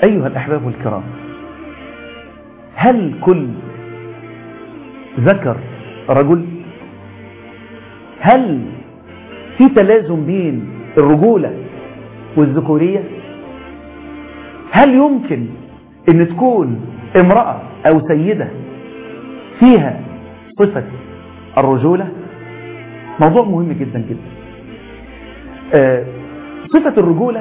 أيها الأحباب الكرام هل كل ذكر رجل هل في تلازم بين الرجولة والذكورية هل يمكن ان تكون امرأة او سيدة فيها صفة الرجولة موضوع مهم جدا جدا آه صفة الرجولة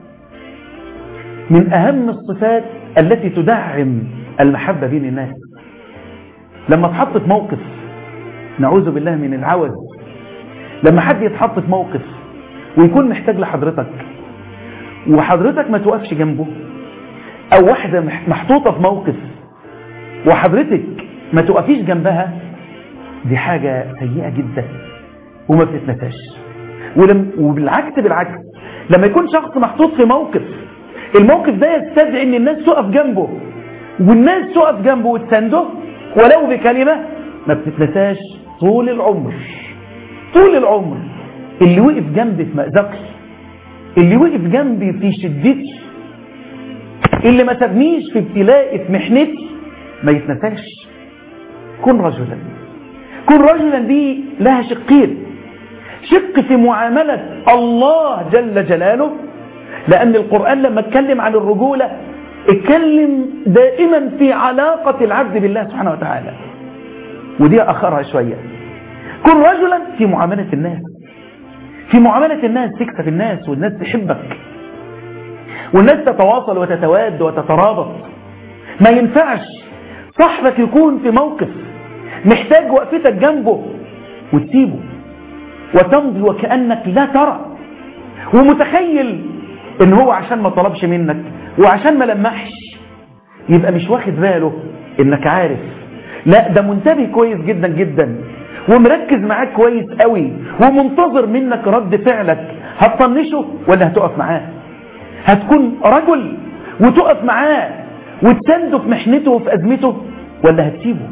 من اهم الصفات التي تدعم المحبة بين الناس لما تحط في موقف نعوذ بالله من العوز لما حد يتحط في موقف ويكون محتاج لحضرتك وحضرتك ما توقفش جنبه او واحدة محطوطة في موقف وحضرتك ما توقفيش جنبها دي حاجة سيئة جدا وما بتتنساش ولم وبالعكس بالعكس لما يكون شخص محطوط في موقف الموقف ده يستدعي ان الناس تقف جنبه والناس تقف جنبه وتسنده ولو بكلمة ما بتتنساش طول العمر طول العمر اللي وقف جنبي في مأزقي اللي وقف جنبي في شدتي اللي ما سابنيش في ابتلائي في محنتي ما يتنساش كن رجلا كن رجلا دي لها شقين شق في معاملة الله جل جلاله لأن القرآن لما اتكلم عن الرجولة اتكلم دائما في علاقة العبد بالله سبحانه وتعالى ودي أخرها شوية كن رجلا في معاملة الناس في معاملة الناس تكسب الناس والناس تحبك والناس تتواصل وتتواد وتترابط ما ينفعش صاحبك يكون في موقف محتاج وقفتك جنبه وتسيبه وتمضي وكأنك لا ترى ومتخيل ان هو عشان ما طلبش منك وعشان ما لمحش يبقى مش واخد باله انك عارف لا ده منتبه كويس جدا جدا ومركز معاك كويس قوي ومنتظر منك رد فعلك هتطنشه ولا هتقف معاه هتكون رجل وتقف معاه وتسنده في محنته وفي أزمته ولا هتسيبه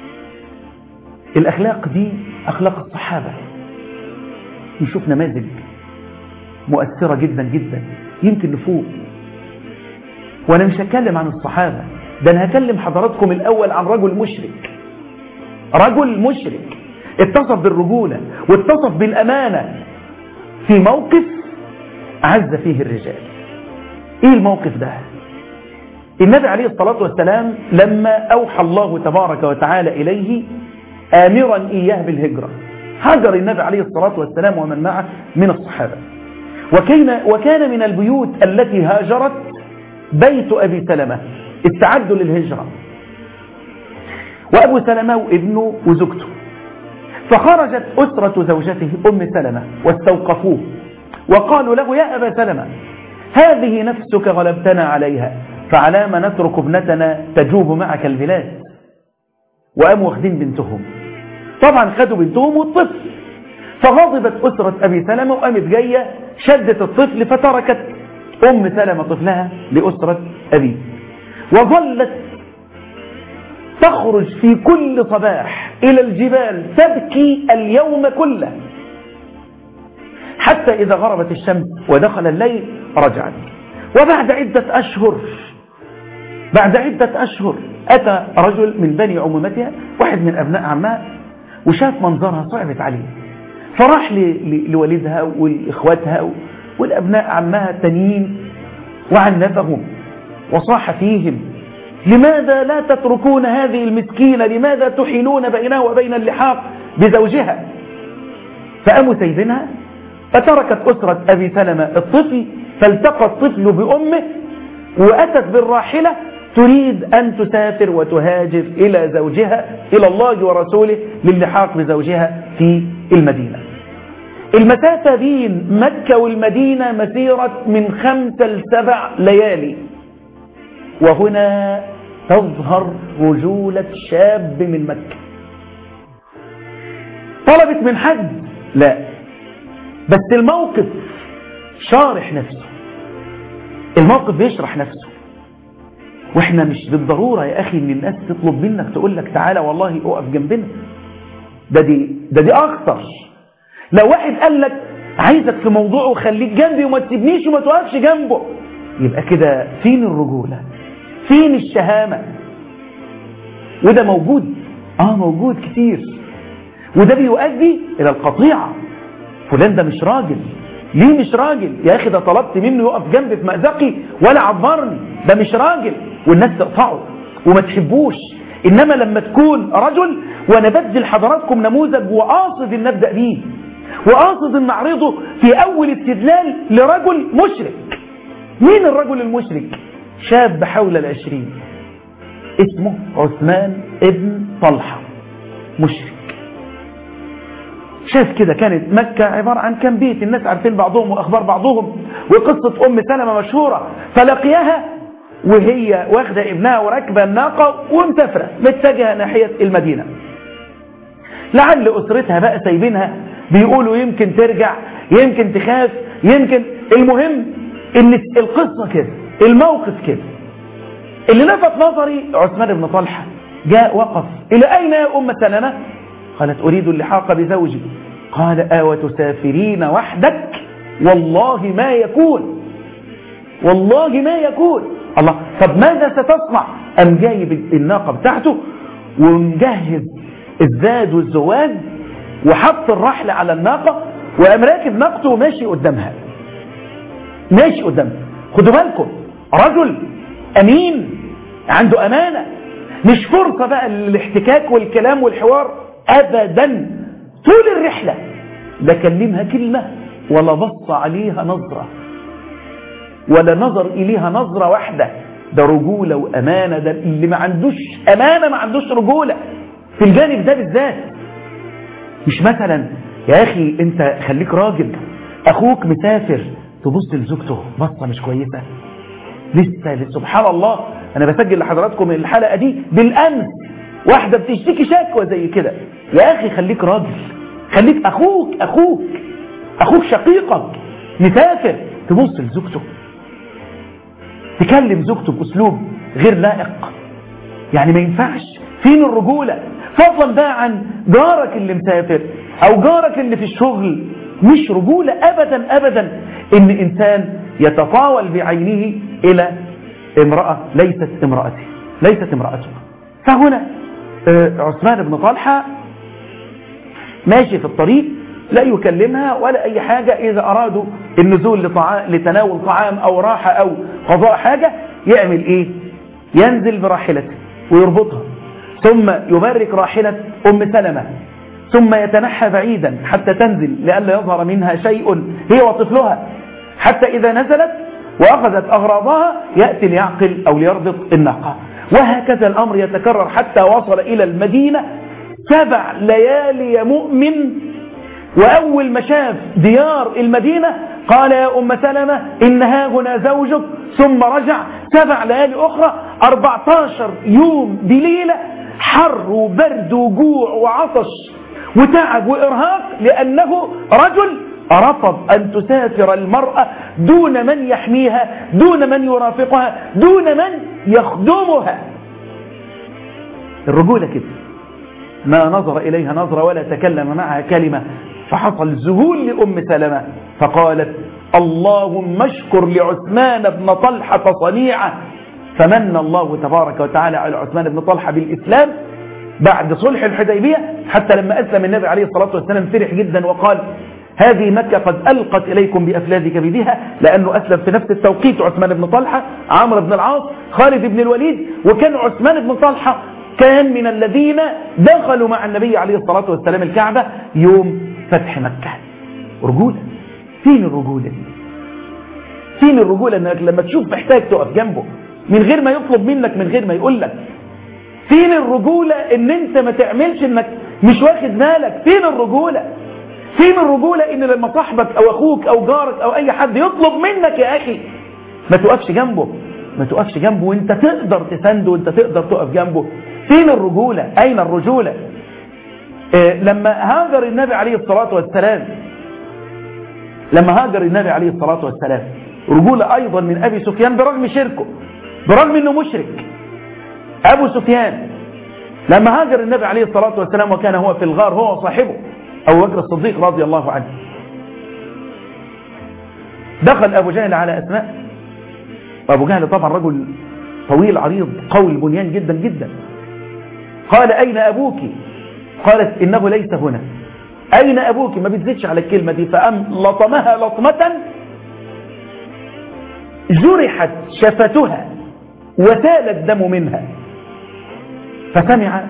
الأخلاق دي أخلاق الصحابة نشوف نماذج مؤثرة جدا جدا يمكن نفوق وأنا مش هتكلم عن الصحابة ده أنا هكلم حضراتكم الأول عن رجل مشرك رجل مشرك اتصف بالرجولة واتصف بالأمانة في موقف عز فيه الرجال ايه الموقف ده النبي عليه الصلاة والسلام لما أوحى الله تبارك وتعالى إليه آمرا إياه بالهجرة هاجر النبي عليه الصلاة والسلام ومن معه من الصحابة وكان, وكان من البيوت التي هاجرت بيت أبي سلمة استعدوا للهجرة وأبو سلمة وابنه وزوجته فخرجت أسرة زوجته أم سلمة واستوقفوه وقالوا له يا أبا سلمة هذه نفسك غلبتنا عليها فعلام نترك ابنتنا تجوب معك البلاد وقاموا واخدين بنتهم طبعا خدوا بنتهم والطفل فغضبت أسرة أبي سلمة وقامت جاية شدت الطفل فتركت أم سلمة طفلها لأسرة أبي وظلت تخرج في كل صباح إلى الجبال تبكي اليوم كله حتى إذا غربت الشمس ودخل الليل رجعت وبعد عدة أشهر بعد عدة أشهر أتى رجل من بني عمومتها واحد من أبناء عمها وشاف منظرها صعبت عليه فراح لوالدها والإخواتها والأبناء عمها التانيين وعنفهم وصاح فيهم لماذا لا تتركون هذه المسكينة لماذا تحيلون بينها وبين اللحاق بزوجها فقاموا سيبينها فتركت أسرة أبي سلمة الطفل فالتقى الطفل بأمه وأتت بالراحلة تريد أن تسافر وتهاجر إلى زوجها إلى الله ورسوله للحاق بزوجها في المدينة المسافة بين مكة والمدينة مسيرة من خمسة لسبع ليالي وهنا تظهر رجولة شاب من مكة طلبت من حد لا بس الموقف شارح نفسه الموقف بيشرح نفسه واحنا مش بالضرورة يا اخي ان الناس تطلب منك تقول لك تعالى والله اقف جنبنا ده دي, ده دي اخطر لو واحد قال لك عايزك في موضوع وخليك جنبي وما تسيبنيش وما توقفش جنبه يبقى كده فين الرجولة فين الشهامة وده موجود اه موجود كتير وده بيؤدي الى القطيعة فلان ده مش راجل ليه مش راجل يا اخي ده طلبت منه يقف جنبي في مأزقي ولا عبرني ده مش راجل والناس تقطعه وما تحبوش انما لما تكون رجل وانا بدي لحضراتكم نموذج وقاصد ان ابدا بيه وقاصد ان اعرضه في اول استدلال لرجل مشرك مين الرجل المشرك شاب حول العشرين اسمه عثمان ابن طلحة مشرك شاف كده كانت مكة عبارة عن كم بيت الناس عارفين بعضهم وأخبار بعضهم وقصة أم سلمة مشهورة فلقيها وهي واخدة ابنها وراكبة الناقة ومسافرة متجهة ناحية المدينة لعل أسرتها بقى سايبينها بيقولوا يمكن ترجع يمكن تخاف يمكن المهم ان القصة كده الموقف كده اللي لفت نظري عثمان بن طلحة جاء وقف إلى أين يا أم سلمة قالت أريد اللحاق بزوجي قال آوى تسافرين وحدك والله ما يكون والله ما يكون الله طب ماذا ستصنع أم جايب الناقة بتاعته ومجهز الزاد والزواج وحط الرحل على الناقة وقام راكب ناقته وماشي قدامها ماشي قدامها خدوا بالكم رجل أمين عنده أمانة مش فرصة بقى للاحتكاك والكلام والحوار أبدا طول الرحلة لا كلمها كلمة ولا بص عليها نظرة ولا نظر إليها نظرة واحدة ده رجولة وأمانة ده اللي ما عندوش أمانة ما عندوش رجولة في الجانب ده بالذات مش مثلا يا أخي أنت خليك راجل أخوك مسافر تبص لزوجته بصة مش كويسة لسه سبحان الله أنا بسجل لحضراتكم الحلقة دي بالأمس واحدة بتشتكي شكوى زي كده يا أخي خليك راجل خليك أخوك أخوك أخوك شقيقك مسافر تبص لزوجته تكلم زوجته بأسلوب غير لائق يعني ما ينفعش فين الرجولة فضلا بقى عن جارك اللي مسافر أو جارك اللي في الشغل مش رجولة أبدا أبدا إن إنسان يتطاول بعينه إلى امرأة ليست امرأته ليست امرأته فهنا عثمان بن طلحة ماشي في الطريق لا يكلمها ولا أي حاجة إذا أرادوا النزول لطعام لتناول طعام أو راحة أو قضاء حاجة يعمل إيه ينزل براحلته ويربطها ثم يبرك راحلة أم سلمة ثم يتنحى بعيدا حتى تنزل لئلا يظهر منها شيء هي وطفلها حتى إذا نزلت وأخذت أغراضها يأتي ليعقل أو ليربط الناقة وهكذا الأمر يتكرر حتى وصل إلى المدينة سبع ليالي مؤمن وأول ما شاف ديار المدينة قال يا أم سلمة إن ها هنا زوجك ثم رجع سبع ليالي أخرى 14 يوم بليلة حر وبرد وجوع وعطش وتعب وإرهاق لأنه رجل رفض أن تسافر المرأة دون من يحميها دون من يرافقها دون من يخدمها الرجولة كده ما نظر إليها نظرة ولا تكلم معها كلمة فحصل ذهول لأم سلمة فقالت اللهم اشكر لعثمان بن طلحة صنيعة فمن الله تبارك وتعالى على عثمان بن طلحة بالإسلام بعد صلح الحديبية حتى لما أسلم النبي عليه الصلاة والسلام فرح جدا وقال هذه مكة قد ألقت إليكم بأفلاذ كبدها لأنه أسلم في نفس التوقيت عثمان بن طلحة عمرو بن العاص خالد بن الوليد وكان عثمان بن طلحة كان من الذين دخلوا مع النبي عليه الصلاة والسلام الكعبة يوم فتح مكة رجولة فين الرجولة دي فين الرجولة انك لما تشوف محتاج تقف جنبه من غير ما يطلب منك من غير ما يقول لك فين الرجولة ان انت ما تعملش انك مش واخد بالك فين الرجولة فين الرجولة ان لما صاحبك او اخوك او جارك او اي حد يطلب منك يا اخي ما توقفش جنبه ما توقفش جنبه وانت تقدر تسنده وانت تقدر تقف جنبه فين الرجولة اين الرجولة إيه لما هاجر النبي عليه الصلاة والسلام لما هاجر النبي عليه الصلاة والسلام رجولة ايضا من ابي سفيان برغم شركه برغم انه مشرك ابو سفيان لما هاجر النبي عليه الصلاة والسلام وكان هو في الغار هو وصاحبه أبو بكر الصديق رضي الله عنه دخل أبو جهل على أسماء وأبو جهل طبعا رجل طويل عريض قوي البنيان جدا جدا قال أين أبوك قالت إنه ليس هنا أين أبوك ما بتزيدش على الكلمة دي فأم لطمها لطمة جرحت شفتها وسال الدم منها فسمع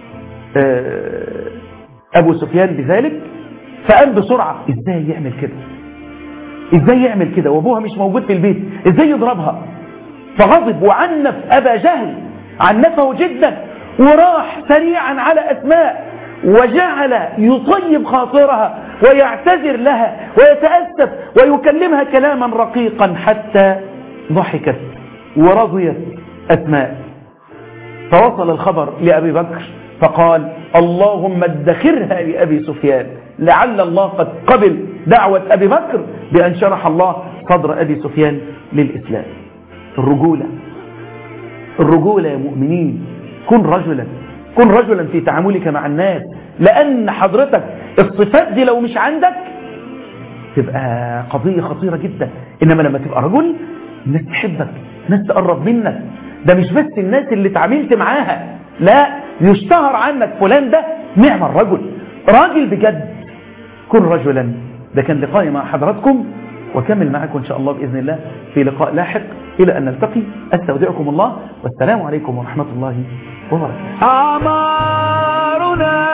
أبو سفيان بذلك فقام بسرعة إزاي يعمل كده إزاي يعمل كده وأبوها مش موجود في البيت إزاي يضربها فغضب وعنف أبا جهل عنفه جدا وراح سريعا على أسماء وجعل يطيب خاطرها ويعتذر لها ويتأسف ويكلمها كلاما رقيقا حتى ضحكت ورضيت أسماء فوصل الخبر لأبي بكر فقال اللهم ادخرها لأبي سفيان لعل الله قد قبل دعوة أبي بكر بأن شرح الله صدر أبي سفيان للإسلام الرجولة الرجولة يا مؤمنين كن رجلا كن رجلا في تعاملك مع الناس لأن حضرتك الصفات دي لو مش عندك تبقى قضية خطيرة جدا إنما لما تبقى رجل الناس تحبك الناس تقرب منك ده مش بس الناس اللي اتعاملت معاها لا يشتهر عنك فلان ده نعم الرجل راجل بجد كن رجلا ده كان لقائي مع حضراتكم وكمل معكم إن شاء الله بإذن الله في لقاء لاحق إلى أن نلتقي أستودعكم الله والسلام عليكم ورحمة الله وبركاته أعمارنا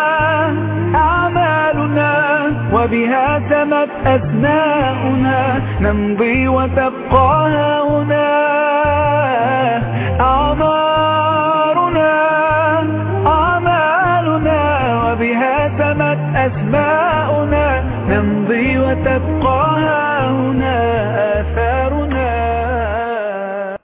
أعمالنا وبها سمت أثناؤنا نمضي وتبقى هنا أعمارنا أعمالنا وبها سمت أسماؤنا نمضي وتبقى هنا